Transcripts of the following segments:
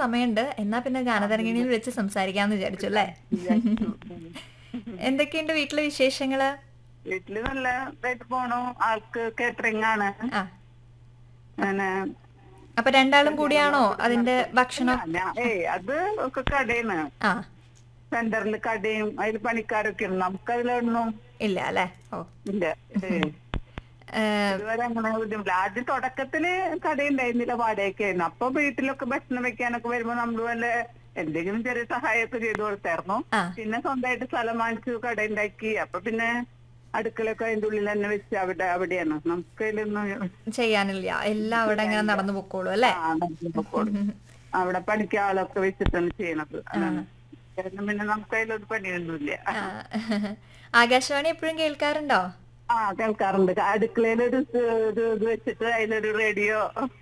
സമയമുണ്ട് എന്നാ പിന്നെ ഗാനതരംഗിണിയിൽ വെച്ച് സംസാരിക്കാന്ന് വിചാരിച്ചു അല്ലേ എന്തൊക്കെയുണ്ട് വീട്ടിലെ വിശേഷങ്ങള് വീട്ടില് നല്ല ഇതായിട്ട് പോണു ആൾക്ക് കേറ്ററിംഗ് ആണ് ആ അങ്ങനെ അപ്പൊ രണ്ടാളും കൂടിയാണോ അതിന്റെ ഭക്ഷണം ഞാ- ഏയ് അത് ഒക്കെ കടയാണ് ആ സെന്ററിൽ കടയും അതിൽ പണിക്കാരൊക്കെ ഉണ്ട് നമുക്ക് അതിലൊന്നും ഇല്ല അല്ലേ ഓ ഇല്ല ഏയ്. ഏ, ഇതുവരെ അങ്ങനെ ബുദ്ധിമുട്ടില്ല ആദ്യം തുടക്കത്തില് കടയുണ്ടായിരുന്നില്ല വാടകയ്ക്ക് ആയിരുന്നു അപ്പൊ വീട്ടിലൊക്കെ ഭക്ഷണം വെക്കാനൊക്കെ വരുമ്പോ നമ്മൾ വല്ല എന്തെങ്കിലും ചെറിയ സഹായമൊക്കെ ചെയ്തു കൊടുത്തായിരുന്നു ആ പിന്നെ സ്വന്തമായിട്ട് സ്ഥലം വാങ്ങിച്ചു കട ഉണ്ടാക്കി അപ്പൊ പിന്നെ അടുക്കളയൊക്കെ അതിന്റെ ഉള്ളിൽ തന്നെ വെച്ച് അവിടെ അവിടെയാണ് നമുക്ക് അതിലൊന്നും ചെയ്യാനില്ല എല്ലാം അവിടെ അങ്ങനെ നടന്നു പൊക്കോളൂ അല്ലേ ആ, നമുക്ക് പൊക്കോളും. അവിടെ പഠിക്കാൻ ആളൊക്കെ വെച്ചിട്ടാണ് ചെയ്യണത് അതാണ് കാരണം പിന്നെ നമുക്ക് അതിലൊരു പണിയൊന്നുമില്ല ആ. ആകാശവാണി എപ്പോഴും കേൾക്കാറുണ്ടോ ആ കേൾക്കാറുണ്ട് അടുക്കളയിലൊരു സ് ഒരു ഇത് വെച്ചിട്ട് അതിലൊരു റേഡിയോ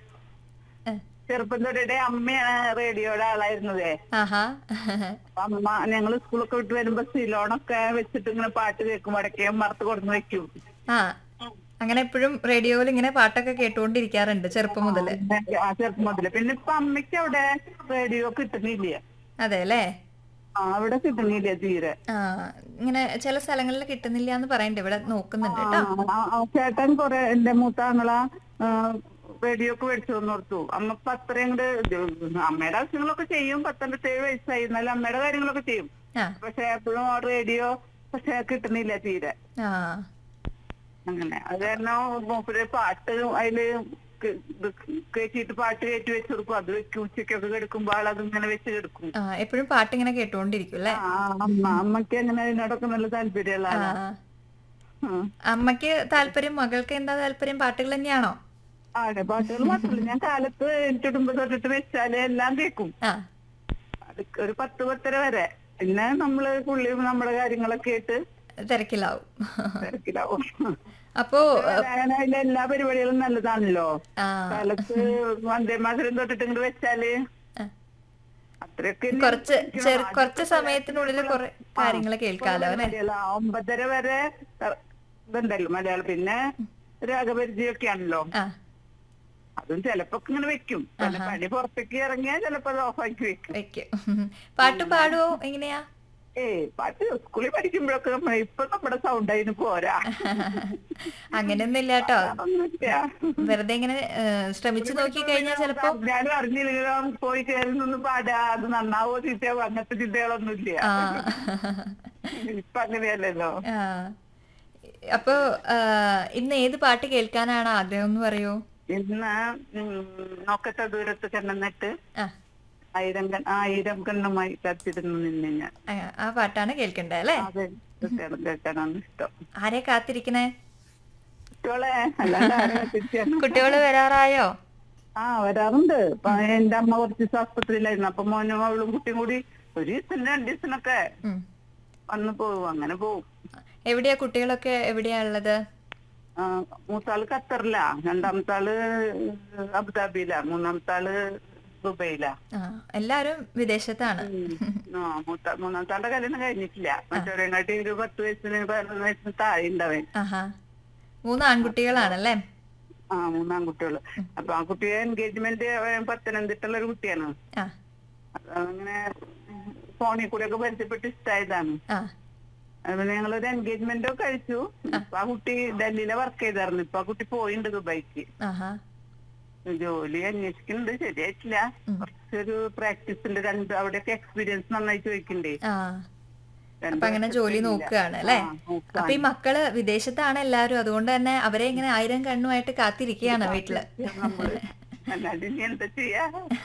ഏ, ചെറുപ്പം തൊട്ടേ അമ്മയാണ് റേഡിയോയുടെ ആളായിരുന്നതേ ആഹാ അപ്പൊ അമ്മ ഞങ്ങള് സ്കൂളൊക്കെ വിട്ട് വരുമ്പോ സിലോണൊക്കെ വെച്ചിട്ട് ഇങ്ങനെ പാട്ട് കേൾക്കും വടക്കേം മറത്ത് കൊടുന്ന് വെക്കും ആ അങ്ങനെ എപ്പോഴും റേഡിയോയിൽ ഇങ്ങനെ പാട്ടൊക്കെ കേട്ടുകൊണ്ടിരിക്കാറുണ്ട് ചെറുപ്പം മുതല് ആ ചെറുപ്പം മുതല് പിന്നെ ഇപ്പൊ അമ്മയ്ക്ക് അവിടെ റേഡിയോ കിട്ടുന്നില്ല അതെ അല്ലേ ആ അവിടെ കിട്ടുന്നില്ല തീരെ ആ ഇങ്ങനെ ചില സ്ഥലങ്ങളിൽ കിട്ടുന്നില്ല എന്ന് പറയണ്ട് ഇവിടെ നോക്കുന്നുണ്ട് കേട്ടോ ആ, ആ, ചേട്ടൻ കൊറേ എന്റെ മൂത്താങ്ങള റേഡിയോ ഒക്കെ മേടിച്ചു തന്നു കൊടുത്തു അമ്മ ഇപ്പൊ അത്രയും കൂടെ അമ്മയുടെ ആവശ്യങ്ങളൊക്കെ ചെയ്യും പത്തൊമ്പത്തേഴ് വയസ്സായി എന്നാലും അമ്മയുടെ കാര്യങ്ങളൊക്കെ ചെയ്യും ആ പക്ഷെ എപ്പോഴും ആ റേഡിയോ പക്ഷെ കിട്ടുന്നില്ല തീരെ ആ അങ്ങനെ അത് കാരണം മൂപ്പര് പാട്ട് അതില് ക- ഇത് കയറ്റിയിട്ട് പാട്ട് കയറ്റി വെച്ച് കൊടുക്കും അത് വെക്കും ഉച്ചക്കൊക്കെ കിടക്കുമ്പോൾ ആൾ അതിങ്ങനെ വെച്ച് കിടക്കും ആ എപ്പോഴും പാട്ട് ഇങ്ങനെ കേട്ടുകൊണ്ടിരിക്കും അല്ലേ ആ അമ്മ അമ്മക്ക് അങ്ങനെ അതിനോടൊക്കെ നല്ല താല്പര്യമുള്ള ആ ആളാ ഉം. അമ്മയ്ക്ക് താല്പര്യം മകൾക്ക് എന്താ താല്പര്യം പാട്ടുകൾ തന്നെയാണോ അതെ പാട്ടുകൾ മാത്രമല്ല ഞാൻ കാലത്ത് എനിക്കിടുമ്പോ തൊട്ടിട്ട് വെച്ചാല് എല്ലാം കേൾക്കും ആ അത് ഒരു പത്ത് പത്തര വരെ പിന്നെ നമ്മള് പുള്ളി നമ്മുടെ കാര്യങ്ങളൊക്കെ കേട്ട് തിരക്കിലാവും തിരക്കിലാവും അപ്പോ അങ്ങനെ അതിലെ എല്ലാ പരിപാടികളും നല്ലതാണല്ലോ ആ കാലത്ത് വന്ദേ മാതരം തൊട്ടിട്ട് ഇങ്ങോട്ട് വെച്ചാല് ആ. അത്രയൊക്കെ കുറച്ച് ചെറു കുറച്ച് സമയത്തിനുള്ളിൽ കുറെ കാര്യങ്ങൾ കേൾക്കാലോ അല്ലെ മലയാളം ഒമ്പതര വരെ ഇതുണ്ടല്ലോ മലയാളം പിന്നെ രാഗപരിചയമൊക്കെ ആണല്ലോ ആ അതും ചിലപ്പോ ഇങ്ങനെ വെക്കും പിന്നെ പണി പുറത്തേക്ക് ഇറങ്ങിയാൽ ചിലപ്പോ അത് ഓഫാക്കി വെക്കും വെക്കും പാട്ട് പാടുവോ എങ്ങനെയാ ഏയ് പാട്ട് സ്കൂളിൽ പഠിക്കുമ്പോഴൊക്കെ നമ്മ- ഇപ്പൊ നമ്മുടെ സൗണ്ട് അതിന് പോരാ അങ്ങനെയൊന്നും ഇല്ല കേട്ടോ ഒന്നുമില്ല. വെറുതെ ഇങ്ങനെ ഏ, ശ്രമിച്ചു നോക്കി കഴിഞ്ഞാൽ ചിലപ്പോ ഞാനും അറിഞ്ഞില്ല പോയി കയറി നിന്ന് പാടാ അത് നന്നാവോ ചീത്തയാവോ അങ്ങനത്തെ ചിന്തകളൊന്നും ഇല്ല ആ ഇപ്പൊ അങ്ങനെയല്ലല്ലോ ആ. അപ്പോ ആ, ഇന്ന് ഏത് പാട്ട് കേൾക്കാനാണ് ആഗ്രഹം എന്ന് പറയൂ ഇന്ന് ഉം, നോക്കത്തെ ദൂരത്ത് കണ്ണെന്നിട്ട് ആ ആയിരം കൺ- ആയിരം കണ്ണുമായി കാത്തിരുന്നു നിന്നെ ഞാൻ ആ, ആ പാട്ടാണ് കേൾക്കണ്ടേ അല്ലേ അതെ കേൾക്കണം കേൾക്കണമെന്ന് ഇഷ്ടം ആരെ കാത്തിരിക്കണേ കുട്ടികളെ അല്ലാണ്ട് ആരെ കാത്തിരിക്കാണ്? കുട്ടികള് വരാറായോ ആ വരാറുണ്ട് ഇപ്പൊ എന്റെ അമ്മ കുറച്ച് ദിവസം ആസ്പത്രിയിലായിരുന്നു അപ്പൊ മോനും അവളും കുട്ടിയും കൂടി ഒരു ദിവസം രണ്ട് ദിവസത്തിനൊക്കെ ഉം. വന്ന് പോകും അങ്ങനെ പോകും എവിടെയാ കുട്ടികളൊക്കെ എവിടെയാ ഉള്ളത് ആ, മൂത്താള് ഖത്തറിലാ രണ്ടാമത്തെ ആള് അബുദാബിയിലാ മൂന്നാമത്തെ ആള് ദുബൈയിലാ ആ എല്ലാരും വിദേശത്താണ് ആ മൂത്ത മൂന്നാമത്തെ ആളുടെ കല്യാണം കഴിഞ്ഞിട്ടില്ല മറ്റവരെങ്ങാട്ടി ഒരു പത്ത് വയസ്സിന് പതിനൊന്ന് വയസ്സിന് താഴെ ഉണ്ടാവേ ആഹാ മൂന്ന് ആൺകുട്ടികളാണല്ലേ ആ മൂന്നാൺകുട്ടികള് അപ്പൊ ആ കുട്ടിയെ എൻഗേജ്മെന്റ് പത്തനംതിട്ടുള്ള ഒരു കുട്ടിയാണ് ആ അങ്ങനെ ഫോണിൽ കൂടെ ഒക്കെ പരിചയപ്പെട്ട് ഇഷ്ടമായതാണ് ആ അപ്പൊ ഞങ്ങളൊരു എൻഗേജ്മെന്റ് ഒക്കെ കഴിച്ചു ഇപ്പൊ ആ കുട്ടി ഡൽഹിയിലെ വർക്ക് ചെയ്തായിരുന്നു ഇപ്പൊ ആ കുട്ടി പോയിണ്ട് ദുബായിക്ക് ആഹാ ജോലി അന്വേഷിക്കുന്നുണ്ട് ശരിയായിട്ടില്ല കുറച്ചൊരു പ്രാക്ടീസ് ഉണ്ട് രണ്ട് അവിടെയൊക്കെ എക്സ്പീരിയൻസ് നന്നായി ചോദിക്കണ്ടേ ആ രണ്ട് അപ്പൊ അങ്ങനെ ജോലി നോക്കുകയാണ് അല്ലേ ആ, നോക്കുകയാണ്. അപ്പൊ ഈ മക്കള് വിദേശത്താണ് എല്ലാരും അതുകൊണ്ട് തന്നെ അവരെ ഇങ്ങനെ ആയിരം കണ്ണുമായിട്ട് കാത്തിരിക്കുകയാണ് വീട്ടില് നമ്മള് അല്ലാണ്ട് ഇനി എന്താ ചെയ്യാ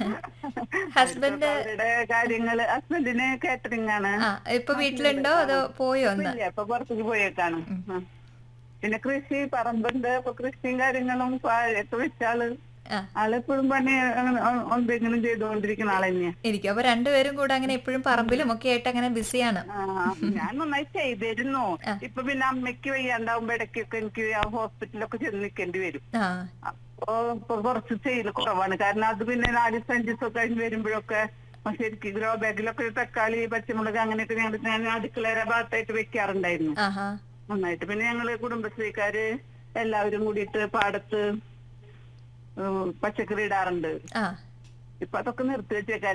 ഹസ്ബൻഡ് അവരുടെ കാര്യങ്ങള് ഹസ്ബൻഡിന് കാറ്ററിംഗ് ആണ് ആ ഇപ്പൊ വീട്ടിലുണ്ടോ അതോ പോയോ ഒന്ന് ഇല്ല ഇപ്പൊ പുറത്തേക്ക് പോയേക്കാണ് ആ. പിന്നെ കൃഷി പറമ്പുണ്ട് ഇപ്പൊ കൃഷിയും കാര്യങ്ങളും വാഴയൊക്കെ വെച്ചാള് ആ ആളെപ്പോഴും പണി അങ്ങനെ ഒ- എന്തെങ്കിലും ചെയ്തുകൊണ്ടിരിക്കുന്ന ആള് തന്നെയാ ഇരിക്കും അപ്പൊ രണ്ടുപേരും കൂടെ അങ്ങനെ എപ്പോഴും പറമ്പിലും ഒക്കെ ആയിട്ട് അങ്ങനെ ബിസിയാണ് ആ, ഞാൻ നന്നായി ചെയ്തിരുന്നു ഇപ്പൊ പിന്നെ അമ്മയ്ക്ക് വയ്യാണ്ടാവുമ്പോ ഇടയ്ക്കൊക്കെ എനിക്ക് ആ ഹോസ്പിറ്റലൊക്കെ ചെന്ന് നിൽക്കേണ്ടി വരും ആ അപ്പൊ ഇപ്പൊ കുറച്ച് ചെയ്യൽ കുറവാണ് കാരണം അത് പിന്നെ നാല് ദിവസം അഞ്ച് ദിവസം കഴിഞ്ഞ് വരുമ്പോഴൊക്കെ ശരിക്കും ഗ്രോ ബാഗിലൊക്കെ തക്കാളി പച്ചമുളക് അങ്ങനെയൊക്കെ ഞങ്ങൾ ഞാൻ അടുക്കളയുടെ ഭാഗത്തായിട്ട് വെക്കാറുണ്ടായിരുന്നു ആഹാ നന്നായിട്ട് പിന്നെ ഞങ്ങള് കുടുംബശ്രീക്കാര് എല്ലാവരും കൂടിയിട്ട് പാടത്ത് ഉം, പച്ചക്കറി ഇടാറുണ്ട് ആ ഇപ്പൊ അതൊക്കെ നിർത്തി വെച്ചേക്കാം